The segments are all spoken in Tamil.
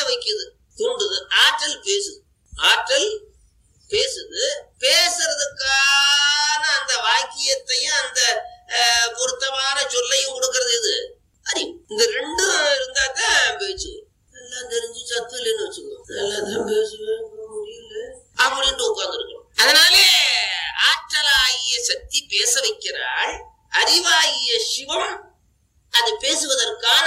வைக்குது தூண்டுது ஆற்றல் பேசுது ஆற்றல் பேசுது பேசுறதுக்கான அந்த வாக்கியத்தையும் அந்த அஹ், பொருத்தமான சொல்லையும் கொடுக்கறது இது அறிவு இந்த ரெண்டும் இருந்தா தான் பேச்சு வரும். எல்லாம் தெரிஞ்சு சத்து இல்லைன்னு வச்சுக்கோ நல்லா தான் பேசுவேன் இப்ப முடியல அப்படின்ட்டு உட்கார்ந்துருக்கணும் அதனாலே ஆற்றலாகிய சக்தி பேச வைக்கிறாள் அறிவாகிய சிவம் அது பேசுவதற்கான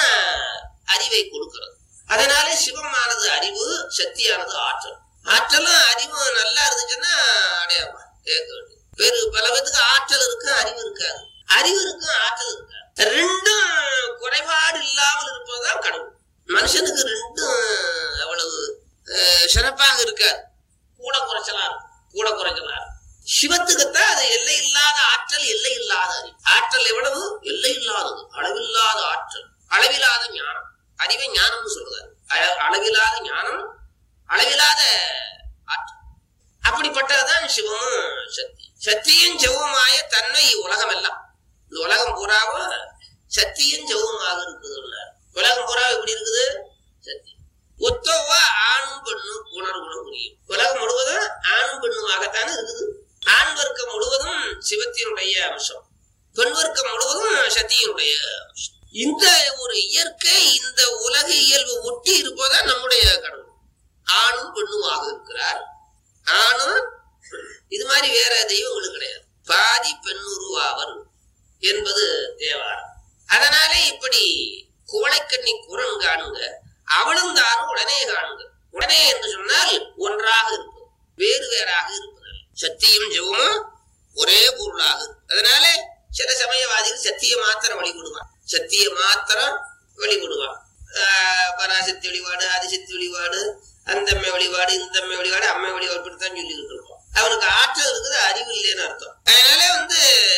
அறிவை கொடுக்கிறது அதனாலே சிவமானது அறிவு சக்தியானது ஆற்றல் ஆற்றலும் அறிவும் நல்லா இருந்துச்சுன்னா அடையாம கேட்க வேண்டியது வேறு பல பேத்துக்கு ஆற்றல் இருக்கு அறிவு இருக்காது அறிவு இருக்கும் ஆற்றல் இருக்காது ரெண்டும் குறைபாடு இல்லாமல் இருப்பதுதான் கடவுள் மனுஷனுக்கு ரெண்டும் அவ்வளவு அஹ், சிறப்பாக இருக்காது கூட குறைச்சலா இருக்கும் கூட குறைச்சலா இருக்கும் சிவத்துக்குத்தான் அது எல்லை இல்லாத ஆற்றல் எல்லை இல்லாத அறிவு ஆற்றல் எவ்வளவு எல்லை இல்லாதது அளவில்லாத ஆற்றல் அளவில்லாத ஞானம் அறிவை ஞானம்னு சொல்றாரு அ- அளவில்லாத ஞானம் அளவில்லாத ஆற்றல் அப்படிப்பட்டதுதான் சிவமும் சக்தி சக்தியும் ஜெவமாய தன்மை உலகம் எல்லாம் இந்த உலகம் பூராவும் சக்தியும் ஜெவமாக இருக்குதுன்னார் உலகம் பூரா எப்படி இருக்குது சக்தி ஒத்தவா ஆணும் பெண்ணும் உணர்வுகளும் புரியும் உலகம் முழுவதும் ஆணும் பெண்ணுமாகத்தானே இருக்குது ஆண் வர்க்கம் முழுவதும் சிவத்தினுடைய அம்சம் பெண் வர்க்கம் முழுவதும் சக்தியினுடைய அம்சம் இந்த ஒரு இயற்கை இந்த உலக இயல்பு ஒட்டி இருப்பதா நம்முடைய கடவுள் ஆணும் பெண்ணுமாக இருக்கிறார் ஆணும் பெண்ணும். இது மாதிரி வேற தெய்வங்களும் கிடையாது பாதி பெண்ணுருவாவர் என்பது தேவாரம் அதனாலே இப்படி குவளைக்கண்ணி குரன் காணுங்க அவளும் தானும் உடனே காணுங்க உடனே என்று சொன்னால் ஒன்றாக இருப்பது வேறு வேறாக இருப்பது சத்தியம் ஜெவமும் ஒரே பொருளாக இருக்கு. அதனால சில சமயவாதிகள் சத்திய மாத்திரம் வழிபடுவான் சத்திய மாத்திரம் வழிபடுவான் ஆஹ் பராசக்தி வழிபாடு ஆதிசக்தி வழிபாடு அந்த அம்மை வழிபாடு இந்த அம்மை வழிபாடு அம்மை வழிபாடு இப்படித்தான் சொல்லி இருப்பான் அவனுக்கு ஆற்றல் இருக்குது அறிவு இல்லைன்னு அர்த்தம் அதனால வந்து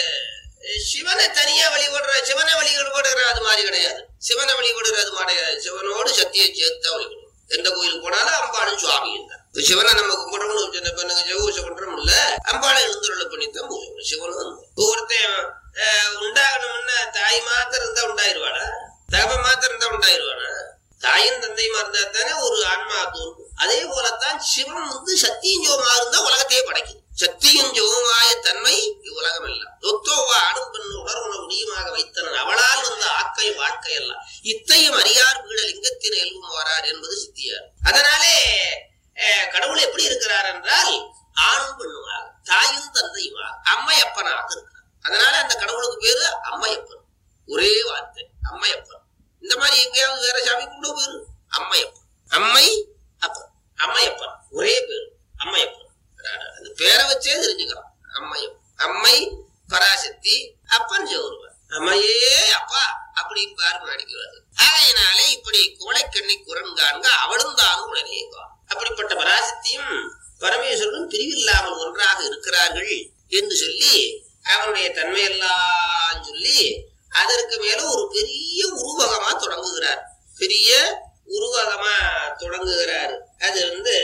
சிவனை தனியா வழிபடுற சிவனை வழிபடுற அது மாதிரி கிடையாது சிவனை வழிபடுற அது மாதிரி கிடையாது. சிவனோடு சக்தியை சேர்த்து வழிபடுவோம் எந்த கோயிலுக்கு போனாலும் அம்பாளும் சுவாமியும் தான் இப்ப சிவனை நம்ம கும்பிடணும் சின்ன பெண்ணுங்க ஜெவூசை பண்றோம் இல்ல அம்பாளை எழுந்துருளை பண்ணித்தான் பூஜை பண்ணணும். சிவனும் வந்து. இப்ப ஒருத்தன் அஹ், உண்டாகணும்னா தாய் மாத்திரம் இருந்தா உண்டாயிருவாடா தகப்ப மாத்திரம் இருந்தா உண்டாயிருவானா தாயும் தந்தையுமா இருந்தா தானே ஒரு ஆன்மா தோன்றும் அதே போலத்தான் சிவன் வந்து சத்தியும் ஜோமா இருந்தா உலகத்தையே படைக்குது சத்தியும் ஜோமாய தன்மை இவ்வுலகம் எல்லாம் தொத்தோவா அணும் பெண்ணு உணர்வுண முடியுமாக வைத்தனன் அவளால் வந்த ஆக்கை வாழ்க்கை எல்லாம் இத்தையும் அறியார் வீட லிங்கத்தின் எல்வும் வரார் என்பது சித்தியார் அதனாலே அஹ், கடவுள் எப்படி இருக்கிறார் என்றால் ஆணும் பெண்ணுமாக தாயும் தந்தையுமாக அம்மையப்பனாக இருக்கிறார் அதனால அந்த கடவுளுக்கு பேரு அம்மையப்பன் ஒரே வார்த்தை அம்மையப்பன் இந்த மாதிரி எங்கேயாவது வேற சாமி கூட பேரு அம்மையப்பன் அம்மை அப்பன் அம்மையப்பன் ஒரே பேரு அம்மையப்பன் அந்த பேரை வச்சே தெரிஞ்சுக்கலாம் அம்மையப்பன் அம்மை பராசக்தி அப்பன் ஜெவருவன் அம்மையே அப்பா அப்படின்னு பாரு நடிக்கிறது ஆகையினாலே இப்படி கோழைக்கண்ணி குரன் காண்க அவளும் தானும் உடனே காணும். அப்படிப்பட்ட பராசக்தியும் பரமேஸ்வரனும் பிரிவில்லாமல் ஒன்றாக இருக்கிறார்கள் என்று சொல்லி அவனுடைய தன்மையெல்லாம் சொல்லி அதற்கு மேல ஒரு பெரிய உருவகமா தொடங்குகிறார் பெரிய உருவகமா தொடங்குகிறார் அது வந்து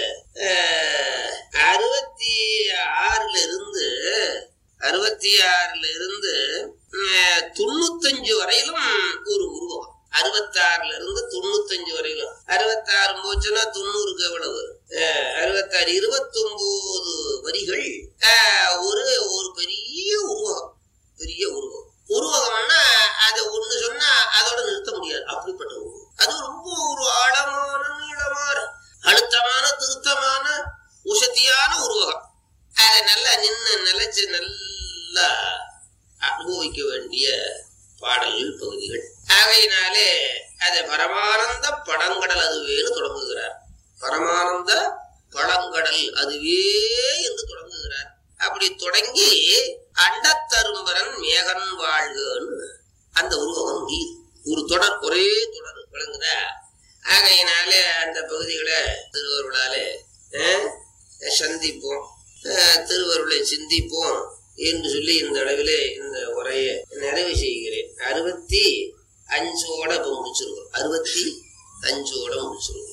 அஹ், அறுபத்தி ஆறுல இருந்து அறுபத்தி ஆறுல இருந்து அஹ், தொண்ணூத்தஞ்சு வரையிலும் ஒரு உருவகம் அறுபத்தாறுல இருந்து தொண்ணூத்தஞ்சு வரையிலும் அறுபத்தாறு போச்சுன்னா தொண்ணூறுக்கு எவ்வளவு அஹ், அறுபத்தாறு இருபத்தொன்பது வரிகள் அஹ், ஒரு ஒரு பெரிய உருவகம் பெரிய உருவகம் உருவகம்னா அதை ஒண்ணு சொன்னா அதோட நிறுத்த முடியாது அப்படிப்பட்ட உருவகம் அது ரொம்ப ஒரு ஆழமான நீளமான அழுத்தமான திருத்தமான உசத்தியான உருவகம் அதை நல்லா நின்று நிலைச்சு நல்லா அனுபவிக்க வேண்டிய பாடல்கள் பகுதிகள் ஆகையினாலே அதை பரமானந்த படங்கடல் அதுவேன்னு தொடங்குகிறார் பரமானந்த பழங்கடல் அதுவே என்று தொடங்குகிறார் அப்படி தொடங்கி அண்டத்தரும்பரன் மேகன் வாழ்கன்னு அந்த உருவகம் முடியுது ஒரு தொடர் ஒரே தொடர் விளங்குதா ஆகையினாலே அந்த பகுதிகளை திருவருளாலே அஹ், சந்திப்போம் அஹ், திருவருளை சிந்திப்போம் என்று சொல்லி இந்த அளவிலே இந்த உரையை நிறைவு செய்கிறேன் அறுபத்தி அஞ்சோட இப்ப முடிச்சிருக்கோம் அறுபத்தி அஞ்சோட முடிச்சிருக்கோம்